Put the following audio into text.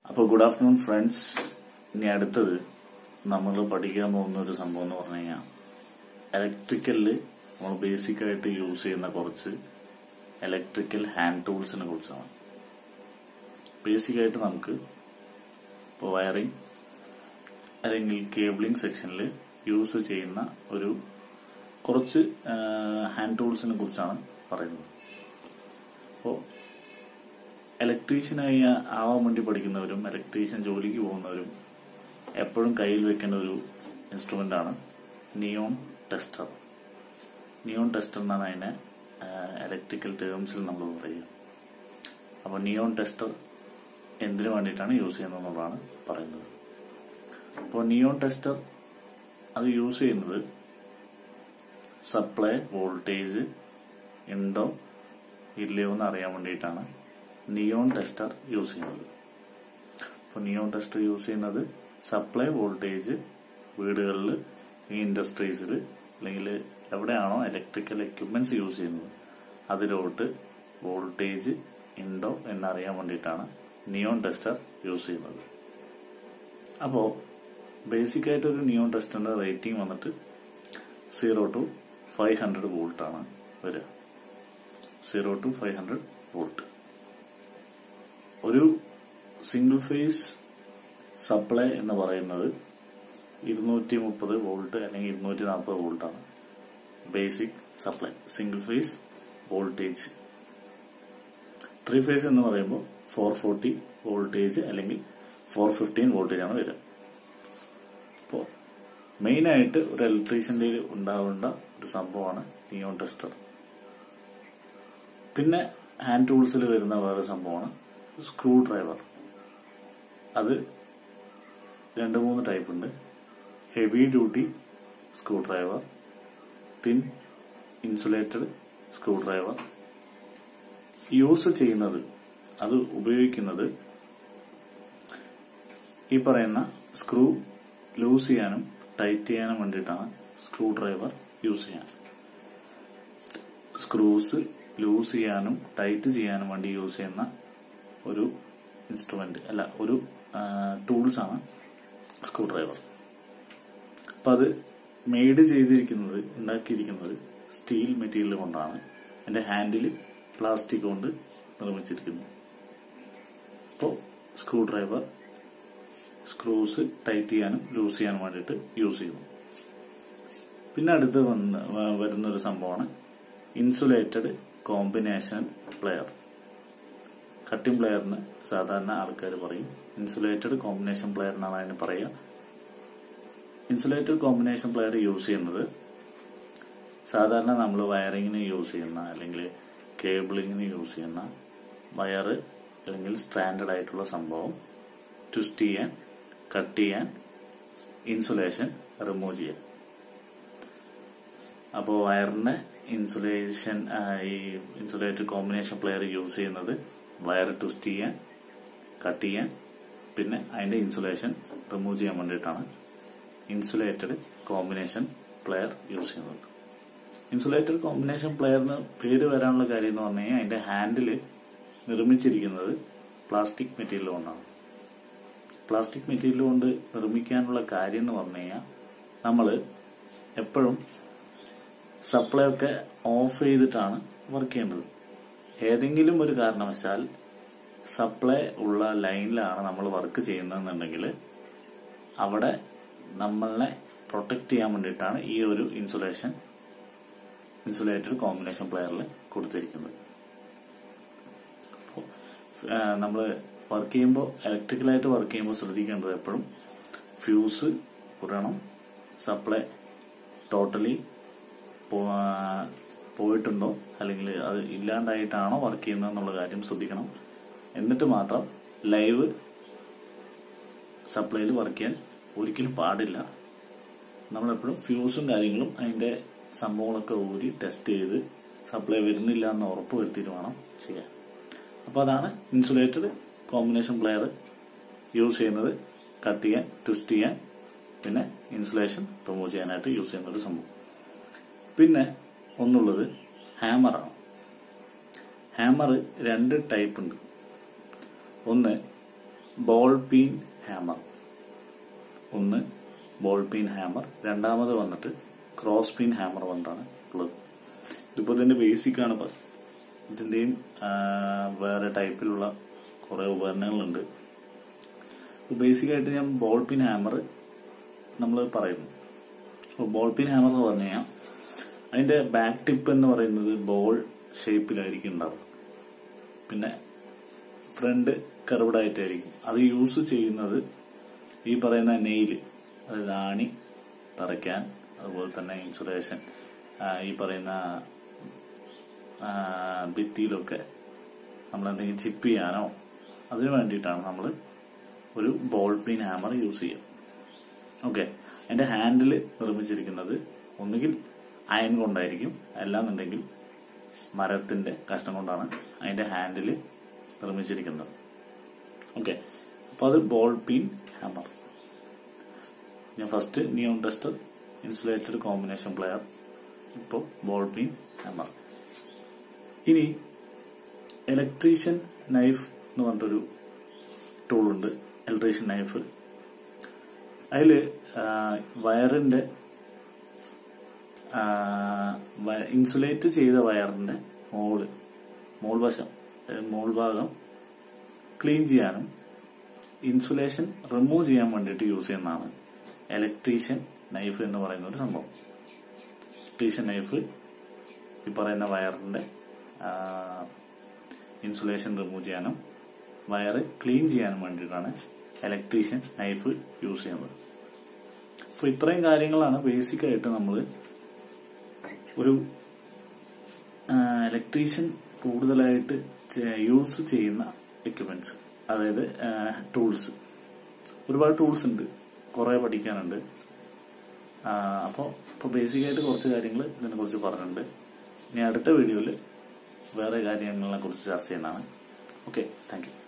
അപ്പോൾ good afternoon friends ഇനി അടുത്തത് നമ്മൾ പഠിക്കാൻ പോകുന്ന ഒരു സംഭവം എന്ന് പറഞ്ഞു കഴിഞ്ഞാൽ ഇലക്ട്രിക്കലില് നമ്മൾ ബേസിക് ആയിട്ട് യൂസ് ചെയ്യുന്ന കുറച്ച് ഇലക്ട്രിക്കൽ ഹാൻഡ് ടൂൾസിനെ കുറിച്ചാണ് ബേസിക് ആയിട്ട് നമുക്ക് ഇപ്പോൾ വയറിംഗ് അല്ലെങ്കിൽ കേബിളിംഗ് സെക്ഷനിൽ യൂസ് ചെയ്യുന്ന ഒരു കുറച്ച് ഹാൻഡ് ടൂൾസിനെ കുറിച്ചാണ് പറയുന്നത് അപ്പോൾ ഇലക്ട്രീഷ്യനായി ആവാൻ വേണ്ടി പഠിക്കുന്നവരും ഇലക്ട്രീഷ്യൻ ജോലിക്ക് പോകുന്നവരും എപ്പോഴും കയ്യിൽ വെക്കേണ്ട ഒരു ഇൻസ്ട്രുമെന്റ് ആണ് നിയോൺ ടെസ്റ്റർ നിയോൺ ടെസ്റ്റർ എന്നാണ് അതിനെ ഇലക്ട്രിക്കൽ ടേംസിൽ നമ്മൾ പറയുക അപ്പോൾ നിയോൺ ടെസ്റ്റർ എന്തിനു വേണ്ടിയിട്ടാണ് യൂസ് ചെയ്യുന്നത് എന്നുള്ളതാണ് പറയുന്നത് അപ്പോൾ നിയോൺ ടെസ്റ്റർ അത് യൂസ് ചെയ്യുന്നത് സപ്ലൈ വോൾട്ടേജ് ഉണ്ടോ ഇല്ലയോ എന്ന് അറിയാൻ വേണ്ടിയിട്ടാണ് നിയോൺ ടെസ്റ്റർ യൂസ് ചെയ്യുന്നത് അപ്പോൾ നിയോൺ ടെസ്റ്റർ യൂസ് ചെയ്യുന്നത് സപ്ലൈ വോൾട്ടേജ് വീടുകളിൽ ഈ ഇൻഡസ്ട്രീസിൽ അല്ലെങ്കിൽ എവിടെയാണോ ഇലക്ട്രിക്കൽ എക്യുപ്മെന്റ്സ് യൂസ് ചെയ്യുന്നത് അതിലോട്ട് വോൾട്ടേജ് ഉണ്ടോ എന്നറിയാൻ വേണ്ടിയിട്ടാണ് നിയോൺ ടെസ്റ്റർ യൂസ് ചെയ്യുന്നത് അപ്പോൾ ബേസിക് ആയിട്ട് ഒരു നിയോൺ ടെസ്റ്ററിന്റെ റേറ്റിംഗ് വന്നിട്ട് zero to five hundred volt ആണ് വരിക zero to five hundred volt ഒരു സിംഗിൾ ഫേസ് സപ്ലൈ എന്ന് പറയുന്നത് ഇരുന്നൂറ്റി മുപ്പത് വോൾട്ട് അല്ലെങ്കിൽ ഇരുന്നൂറ്റി നാൽപ്പത് വോൾട്ടാണ് basic supply single phase voltage three phase എന്ന് പറയുമ്പോൾ ഫോർ ഫോർട്ടി വോൾട്ടേജ് അല്ലെങ്കിൽ ഫോർ ഫിഫ്റ്റീൻ വോൾട്ടേജ് ആണ് വരിക അപ്പോൾ മെയിനായിട്ട് ഒരു ഇലക്ട്രീഷ്യൻ്റെ ഉണ്ടാവേണ്ട ഒരു സംഭവമാണ് നിയോൺ ടെസ്റ്റർ പിന്നെ ഹാൻഡ് ടൂൾസിൽ വരുന്ന വേറെ സംഭവമാണ് സ്ക്രൂ ഡ്രൈവർ അത് രണ്ട് മൂന്ന് ടൈപ്പ് ഉണ്ട് heavy duty screw driver thin insulated screw driver use ചെയ്യുന്നത് അത് ഉപയോഗിക്കുന്നത് ഈ പറയുന്ന സ്ക്രൂ ലൂസ് ചെയ്യാനും ടൈറ്റ് ചെയ്യാനും വേണ്ടിയിട്ടാണ് സ്ക്രൂ ഡ്രൈവർ യൂസ് ചെയ്യാൻ സ്ക്രൂസ് ലൂസ് ചെയ്യാനും ടൈറ്റ് ചെയ്യാനും വേണ്ടി യൂസ് ചെയ്യുന്ന ഒരു ഇൻസ്ട്രുമെന്റ് അല്ല ഒരു ടൂൾസ് ആണ് സ്ക്രൂ ഡ്രൈവർ അപ്പൊ അത് മെയ്ഡ് ചെയ്തിരിക്കുന്നത് ഉണ്ടാക്കിയിരിക്കുന്നത് സ്റ്റീൽ മെറ്റീരിയൽ കൊണ്ടാണ് എന്റെ ഹാൻഡിൽ പ്ലാസ്റ്റിക് കൊണ്ട് നിർമ്മിച്ചിരിക്കുന്നു അപ്പോൾ സ്ക്രൂ ഡ്രൈവർ സ്ക്രൂസ് ടൈറ്റ് ചെയ്യാനും ലൂസ് ചെയ്യാനും വേണ്ടിയിട്ട് യൂസ് ചെയ്യുന്നു പിന്നെ അടുത്ത് വന്ന് വരുന്ന ഒരു സംഭവമാണ് ഇൻസുലേറ്റഡ് കോമ്പിനേഷൻ പ്ലെയർ കട്ടിംഗ് പ്ലെയറിന് സാധാരണ ആൾക്കാർ പറയും ഇൻസുലേറ്റഡ് കോമ്പിനേഷൻ പ്ലെയർ എന്നാണ് അതിന് പറയുക ഇൻസുലേറ്റഡ് കോമ്പിനേഷൻ പ്ലെയർ യൂസ് ചെയ്യുന്നത് സാധാരണ നമ്മൾ വയറിങ്ങിന് യൂസ് ചെയ്യുന്ന അല്ലെങ്കിൽ കേബിളിങ്ങിന് യൂസ് ചെയ്യുന്ന വയറ് അല്ലെങ്കിൽ സ്റ്റാൻഡേർഡ് ആയിട്ടുള്ള സംഭവം ട്വിസ്റ്റ് ചെയ്യാൻ കട്ട് ചെയ്യാൻ ഇൻസുലേഷൻ റിമൂവ് ചെയ്യാൻ അപ്പോൾ വയറിന്റെ ഇൻസുലേഷൻ ഈ ഇൻസുലേറ്റഡ് കോമ്പിനേഷൻ പ്ലെയർ യൂസ് ചെയ്യുന്നത് വയർ ട്വിസ്റ്റ് ചെയ്യാൻ കട്ട് ചെയ്യാൻ പിന്നെ അതിന്റെ ഇൻസുലേഷൻ റിമൂവ് ചെയ്യാൻ വേണ്ടിയിട്ടാണ് ഇൻസുലേറ്റഡ് കോമ്പിനേഷൻ പ്ലെയർ യൂസ് ചെയ്യുന്നത് ഇൻസുലേറ്റഡ് കോമ്പിനേഷൻ പ്ലെയറിന് പേര് വരാനുള്ള കാര്യം എന്ന് പറഞ്ഞു കഴിഞ്ഞാൽ അതിന്റെ ഹാൻഡില് നിർമ്മിച്ചിരിക്കുന്നത് പ്ലാസ്റ്റിക് മെറ്റീരിയൽ കൊണ്ടാണ് പ്ലാസ്റ്റിക് മെറ്റീരിയൽ കൊണ്ട് നിർമ്മിക്കാനുള്ള കാര്യം എന്ന് പറഞ്ഞു കഴിഞ്ഞാൽ നമ്മൾ എപ്പോഴും സപ്ലൈ ഒക്കെ ഓഫ് ചെയ്തിട്ടാണ് വർക്ക് ചെയ്യേണ്ടത് ഏതെങ്കിലും ഒരു കാരണവശാൽ സപ്ലൈ ഉള്ള ലൈനിലാണ് നമ്മൾ വർക്ക് ചെയ്യുന്നതെന്നുണ്ടെങ്കിൽ അവിടെ നമ്മളെ പ്രൊട്ടക്ട് ചെയ്യാൻ വേണ്ടിയിട്ടാണ് ഈ ഒരു ഇൻസുലേഷൻ ഇൻസുലേറ്റഡ് കോമ്പിനേഷൻ പ്ലെയറിൽ കൊടുത്തിരിക്കുന്നത് നമ്മൾ വർക്ക് ചെയ്യുമ്പോൾ ഇലക്ട്രിക്കലായിട്ട് വർക്ക് ചെയ്യുമ്പോൾ ശ്രദ്ധിക്കേണ്ടത് എപ്പോഴും ഫ്യൂസ് കുറയണം സപ്ലൈ ടോട്ടലി പോയിട്ടുണ്ടോ അല്ലെങ്കിൽ അത് ഇല്ലാണ്ടായിട്ടാണോ വർക്ക് ചെയ്യുന്നത് എന്നുള്ള കാര്യം ശ്രദ്ധിക്കണം എന്നിട്ട് മാത്രം ലൈവ് സപ്ലൈയിൽ വർക്ക് ചെയ്യാൻ ഒരിക്കലും പാടില്ല നമ്മളെപ്പോഴും ഫ്യൂസും കാര്യങ്ങളും അതിന്റെ സംഭവങ്ങളൊക്കെ ഊരി ടെസ്റ്റ് ചെയ്ത് സപ്ലൈ വരുന്നില്ല എന്ന് ഉറപ്പ് വരുത്തിയിട്ട് വേണം ചെയ്യാൻ അപ്പൊ അതാണ് ഇൻസുലേറ്റഡ് കോമ്പിനേഷൻ പ്ലെയർ യൂസ് ചെയ്യുന്നത് കട്ട് ചെയ്യാൻ ട്വിസ്റ്റ് ചെയ്യാൻ പിന്നെ ഇൻസുലേഷൻ റിമൂവ് ചെയ്യാനായിട്ട് യൂസ് ചെയ്യുന്ന ഒരു സംഭവം പിന്നെ ഒന്നുള്ളത് ഹാമറാണ് ഹാമർ രണ്ട് ടൈപ്പ് ഉണ്ട് ഒന്ന് ബോൾ പീൻ ഹാമർ ഒന്ന് ബോൾ പീൻ ഹാമർ രണ്ടാമത് വന്നിട്ട് ക്രോസ് പീൻ ഹാമർ കൊണ്ടാണ് ഉള്ളത് ഇതിപ്പോ ഇതിന്റെ ബേസിക് ആണ് പ- ഇതിന്റെയും ആ, വേറെ ടൈപ്പിലുള്ള കുറെ ഉപകരണങ്ങളുണ്ട് ബേസിക് ആയിട്ട് ഞാൻ ബോൾ പിൻ ഹാമർ നമ്മൾ പറയുന്നു അപ്പോൾ ബോൾ പിൻ ഹാമർ എന്ന് പറഞ്ഞു കഴിഞ്ഞാൽ അതിന്റെ ബാക്ക് ടിപ്പ് എന്ന് പറയുന്നത് ബോൾ ഷേപ്പിലായിരിക്കും ഉണ്ടാവുക പിന്നെ ഫ്രണ്ട് കർവ്ഡ് ആയിട്ടായിരിക്കും അത് യൂസ് ചെയ്യുന്നത് ഈ പറയുന്ന നെയില് അതായത് ആണി തറയ്ക്കാൻ അതുപോലെ തന്നെ ഇൻസുലേഷൻ ഈ പറയുന്ന ആ, ഭിത്തിയിലൊക്കെ നമ്മൾ എന്തെങ്കിലും ചിപ്പ് ചെയ്യാനോ അതിനു വേണ്ടിയിട്ടാണ് നമ്മൾ ഒരു ബോൾ പിൻ ഹാമർ യൂസ് ചെയ്യുക ഓക്കെ അതിന്റെ ഹാൻഡിൽ നിർമ്മിച്ചിരിക്കുന്നത് ഒന്നുകിൽ അയൺ കൊണ്ടായിരിക്കും അല്ലാന്നുണ്ടെങ്കിൽ മരത്തിന്റെ കഷ്ണം കൊണ്ടാണ് അതിന്റെ ഹാൻഡിൽ നിർമ്മിച്ചിരിക്കുന്നത് ഓക്കെ അപ്പോൾ അത് ബോൾ പിൻ ഹാമർ ഞാൻ first neon tester insulated combination plier ഇപ്പോൾ ബോൾ പിൻ ഹാമർ ഇനി ഇലക്ട്രീഷ്യൻ നൈഫ് എന്ന് പറഞ്ഞിട്ടൊരു ടൂളുണ്ട് ഇലക്ട്രീഷ്യൻ നൈഫ് അതില് ആ, വയറിന്റെ ഇൻസുലേറ്റ് ചെയ്ത വയറിന്റെ മോള് മോൾ വശം അതായത് മോൾ ഭാഗം ക്ലീൻ ചെയ്യാനും ഇൻസുലേഷൻ റിമൂവ് ചെയ്യാൻ വേണ്ടിയിട്ട് യൂസ് ചെയ്യുന്നതാണ് ഇലക്ട്രീഷ്യൻ നൈഫ് എന്ന് പറയുന്ന ഒരു സംഭവം ഇലക്ട്രീഷ്യൻ നൈഫ് ഈ പറയുന്ന വയറിന്റെ ഇൻസുലേഷൻ റിമൂവ് ചെയ്യാനും വയറ് ക്ലീൻ ചെയ്യാനും വേണ്ടിയിട്ടാണ് ഇലക്ട്രീഷ്യൻ നൈഫ് യൂസ് ചെയ്യുന്നത് അപ്പോൾ ഇത്രയും കാര്യങ്ങളാണ് ബേസിക് ആയിട്ട് നമ്മൾ ഒരു ഇലക്ട്രീഷ്യൻ കൂടുതലായിട്ട് യൂസ് ചെയ്യുന്ന എക്യുപ്മെന്റ്സ് അതായത് ടൂൾസ് ഒരുപാട് ടൂൾസ് ഉണ്ട് കുറെ പഠിക്കാനുണ്ട് അപ്പോൾ ഇപ്പോൾ ബേസിക് ആയിട്ട് കുറച്ച് കാര്യങ്ങൾ ഇതിനെ കുറിച്ച് പറഞ്ഞിട്ടുണ്ട് ഇനി അടുത്ത വീഡിയോയിൽ വേറെ കാര്യങ്ങളെ കുറിച്ച് ചർച്ച ചെയ്യുന്നതാണ് ഓക്കെ താങ്ക് യു